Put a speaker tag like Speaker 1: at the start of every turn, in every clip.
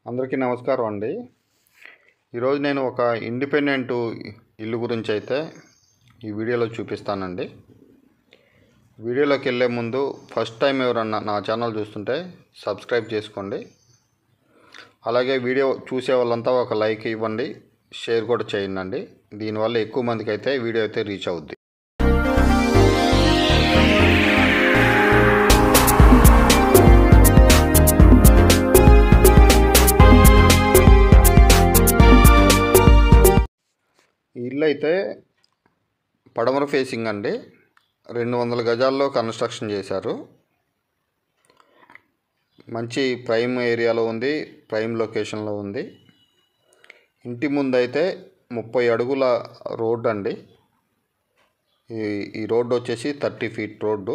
Speaker 1: అందరికీ నమస్కారం అండి ఈరోజు నేను ఒక ఇండిపెండెంట్ ఇల్లు గురించి అయితే ఈ వీడియోలో చూపిస్తానండి వీడియోలోకి వెళ్ళే ముందు ఫస్ట్ టైం ఎవరన్నా నా ఛానల్ చూస్తుంటే సబ్స్క్రైబ్ చేసుకోండి అలాగే వీడియో చూసే వాళ్ళంతా ఒక లైక్ ఇవ్వండి షేర్ కూడా చేయండి దీనివల్ల ఎక్కువ మందికి అయితే వీడియో అయితే రీచ్ అవుద్ది ఈ ఇల్లు అయితే పడమర ఫేసింగ్ అండి రెండు వందల గజాల్లో కన్స్ట్రక్షన్ చేశారు మంచి ప్రైమ్ ఏరియాలో ఉంది ప్రైమ్ లొకేషన్లో ఉంది ఇంటి ముందు అయితే ముప్పై అడుగుల రోడ్డు అండి ఈ ఈ రోడ్డు వచ్చేసి థర్టీ ఫీట్ రోడ్డు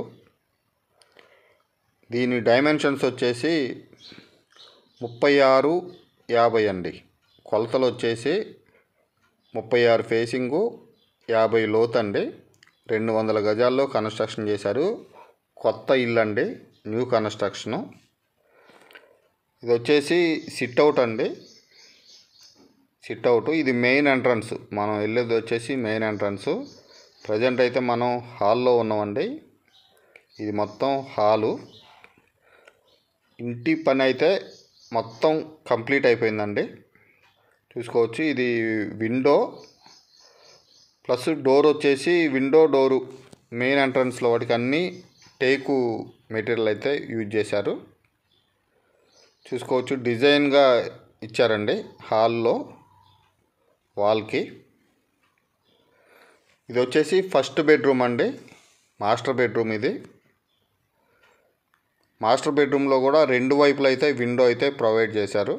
Speaker 1: దీని డైమెన్షన్స్ వచ్చేసి ముప్పై ఆరు యాభై అండి కొలతలు వచ్చేసి ముప్పై ఆరు ఫేసింగు యాభై లోతు అండి రెండు వందల గజాల్లో కన్స్ట్రక్షన్ చేశారు కొత్త ఇల్లు అండి న్యూ కన్స్ట్రక్షను ఇది వచ్చేసి సిట్ అవుట్ అండి సిట్ అవుట్ ఇది మెయిన్ ఎంట్రన్స్ మనం వెళ్ళేది వచ్చేసి మెయిన్ ఎంట్రన్స్ ప్రజెంట్ అయితే మనం హాల్లో ఉన్నామండి ఇది మొత్తం హాలు ఇంటి పని అయితే మొత్తం కంప్లీట్ అయిపోయిందండి చూసుకోవచ్చు ఇది విండో ప్లస్ డోర్ వచ్చేసి విండో డోరు మెయిన్ ఎంట్రన్స్లో వాటికి అన్నీ టేకు మెటీరియల్ అయితే యూజ్ చేశారు చూసుకోవచ్చు డిజైన్గా ఇచ్చారండి హాల్లో వాల్కి ఇది వచ్చేసి ఫస్ట్ బెడ్రూమ్ అండి మాస్టర్ బెడ్రూమ్ ఇది మాస్టర్ బెడ్రూమ్లో కూడా రెండు వైపులు అయితే విండో అయితే ప్రొవైడ్ చేశారు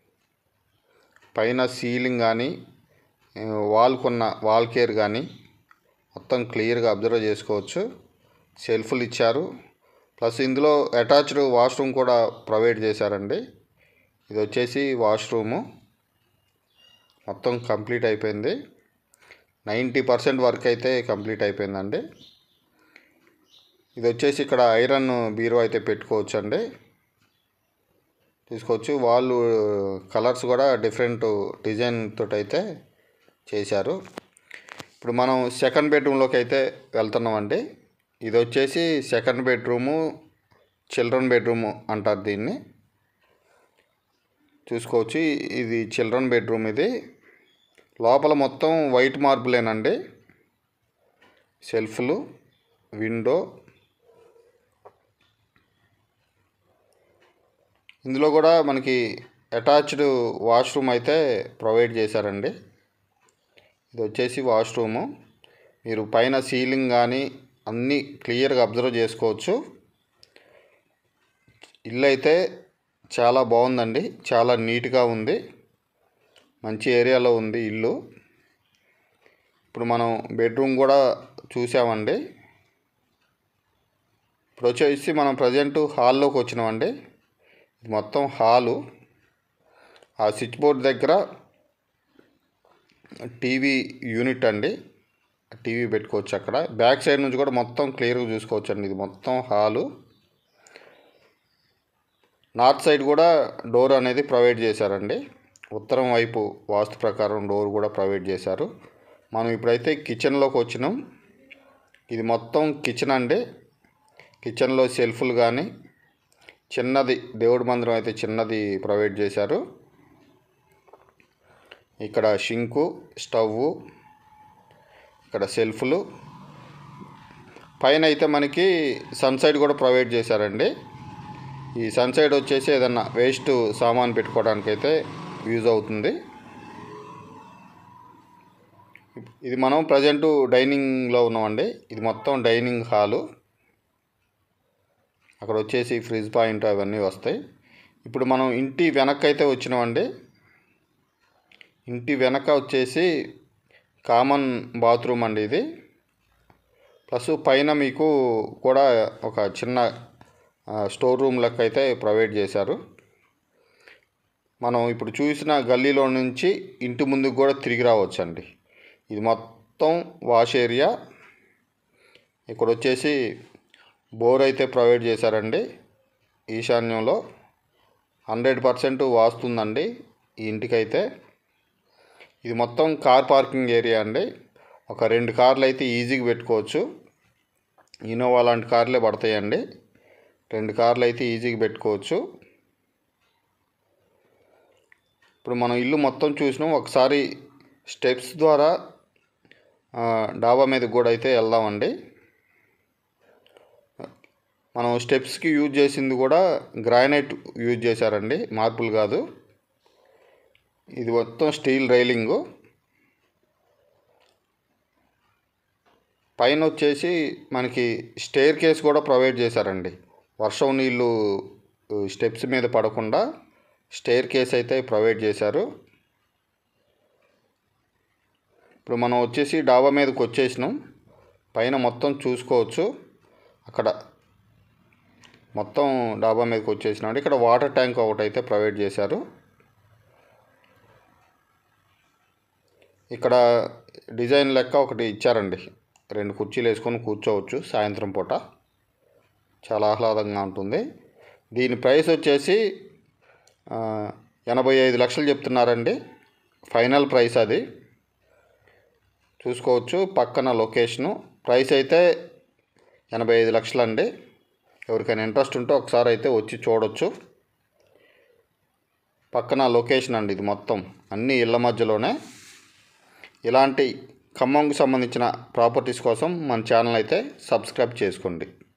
Speaker 1: పైన సీలింగ్ కానీ వాల్కున్న వాల్ కేర్ కానీ మొత్తం క్లియర్గా అబ్జర్వ్ చేసుకోవచ్చు సెల్ఫ్లు ఇచ్చారు ప్లస్ ఇందులో అటాచ్డ్ వాష్రూమ్ కూడా ప్రొవైడ్ చేశారండి ఇది వచ్చేసి వాష్రూము మొత్తం కంప్లీట్ అయిపోయింది నైంటీ పర్సెంట్ వర్క్ అయితే కంప్లీట్ అయిపోయిందండి ఇది వచ్చేసి ఇక్కడ ఐరన్ బీరో అయితే పెట్టుకోవచ్చు అండి తీసుకోవచ్చు వాళ్ళు కలర్స్ కూడా డిఫరెంట్ డిజైన్ తోటి అయితే చేశారు ఇప్పుడు మనం సెకండ్ బెడ్రూమ్లోకి అయితే వెళ్తున్నామండి ఇది వచ్చేసి సెకండ్ బెడ్రూము చిల్డ్రన్ బెడ్రూమ్ అంటారు దీన్ని చూసుకోవచ్చు ఇది చిల్డ్రన్ బెడ్రూమ్ ఇది లోపల మొత్తం వైట్ మార్బులేనండి సెల్ఫ్లు విండో ఇందులో కూడా మనకి అటాచ్డ్ వాష్రూమ్ అయితే ప్రొవైడ్ చేశారండి ఇది వచ్చేసి వాష్రూము మీరు పైన సీలింగ్ కానీ అన్నీ క్లియర్గా అబ్జర్వ్ చేసుకోవచ్చు ఇల్లు అయితే చాలా బాగుందండి చాలా నీట్గా ఉంది మంచి ఏరియాలో ఉంది ఇల్లు ఇప్పుడు మనం బెడ్రూమ్ కూడా చూసామండి ఇప్పుడు వచ్చేసి మనం ప్రజెంట్ హాల్లోకి వచ్చినామండి ఇది మొత్తం హాలు ఆ స్విచ్ బోర్డ్ దగ్గర టీవీ యూనిట్ అండి టీవీ పెట్టుకోవచ్చు అక్కడ బ్యాక్ సైడ్ నుంచి కూడా మొత్తం క్లియర్గా చూసుకోవచ్చు అండి ఇది మొత్తం హాలు నార్త్ సైడ్ కూడా డోర్ అనేది ప్రొవైడ్ చేశారండి ఉత్తరం వైపు వాస్తు ప్రకారం డోర్ కూడా ప్రొవైడ్ చేశారు మనం ఇప్పుడైతే కిచెన్లోకి వచ్చినాం ఇది మొత్తం కిచెన్ అండి కిచెన్లో సెల్ఫ్లు కానీ చిన్నది దేవుడి మందిరం అయితే చిన్నది ప్రొవైడ్ చేశారు ఇక్కడ షింకు స్టవ్ ఇక్కడ సెల్ఫ్లు పైన అయితే మనకి సన్సైడ్ కూడా ప్రొవైడ్ చేశారండి ఈ సన్సైడ్ వచ్చేసి ఏదన్నా వేస్ట్ సామాన్ పెట్టుకోవడానికి అయితే యూజ్ అవుతుంది ఇది మనం ప్రజెంట్ డైనింగ్లో ఉన్నామండి ఇది మొత్తం డైనింగ్ హాలు అక్కడ వచ్చేసి ఫ్రిడ్జ్ పాయింట్ అవన్నీ వస్తాయి ఇప్పుడు మనం ఇంటి వెనక్కి అయితే వచ్చినామండి ఇంటి వెనక వచ్చేసి కామన్ బాత్రూమ్ అండి ఇది ప్లస్ పైన మీకు కూడా ఒక చిన్న స్టోర్ రూమ్ లెక్క అయితే ప్రొవైడ్ చేశారు మనం ఇప్పుడు చూసిన గల్లీలో నుంచి ఇంటి ముందుకు కూడా తిరిగి రావచ్చండి ఇది మొత్తం వాష్ ఏరియా ఇక్కడ వచ్చేసి బోర్ అయితే ప్రొవైడ్ చేశారండి ఈశాన్యంలో హండ్రెడ్ పర్సెంట్ వాస్తుందండి ఈ ఇంటికైతే ఇది మొత్తం కార్ పార్కింగ్ ఏరియా అండి ఒక రెండు కార్లు అయితే ఈజీగా పెట్టుకోవచ్చు ఇన్నోవా లాంటి కార్లే పడతాయండి రెండు కార్లు అయితే ఈజీగా పెట్టుకోవచ్చు ఇప్పుడు మనం ఇల్లు మొత్తం చూసినాం ఒకసారి స్టెప్స్ ద్వారా ఆ, డాబా మీదకి కూడా అయితే వెళ్దామండి మనం స్టెప్స్కి యూజ్ చేసింది కూడా గ్రానైట్ యూజ్ చేశారండి మార్బుల్ కాదు ఇది మొత్తం స్టీల్ రైలింగు పైన వచ్చేసి మనకి స్టేర్ కేస్ కూడా ప్రొవైడ్ చేశారండి వర్షం నీళ్ళు స్టెప్స్ మీద పడకుండా స్టేర్ కేస్ అయితే ప్రొవైడ్ చేశారు ఇప్పుడు మనం వచ్చేసి డాబా మీదకి వచ్చేసినాం పైన మొత్తం చూసుకోవచ్చు అక్కడ మొత్తం డాబా మీదకి వచ్చేసినాం ఇక్కడ వాటర్ ట్యాంక్ ఒకటి అయితే ప్రొవైడ్ చేశారు ఇక్కడ డిజైన్ లెక్క ఒకటి ఇచ్చారండి రెండు కుర్చీలు వేసుకొని కూర్చోవచ్చు సాయంత్రం పూట చాలా ఆహ్లాదంగా ఉంటుంది దీని ప్రైస్ వచ్చేసి ఆ, ఎనభై ఐదు లక్షలు చెప్తున్నారండి ఫైనల్ ప్రైస్ అది చూసుకోవచ్చు పక్కన లొకేషను ప్రైస్ అయితే ఎనభై ఐదు లక్షలు అండి ఎవరికైనా ఇంట్రెస్ట్ ఉంటే ఒకసారి అయితే వచ్చి చూడొచ్చు పక్కన లొకేషన్ అండి ఇది మొత్తం అన్ని ఇళ్ళ మధ్యలోనే ఇలాంటి ఖమ్మంకు సంబంధించిన ప్రాపర్టీస్ కోసం మన ఛానల్ అయితే సబ్స్క్రైబ్ చేసుకోండి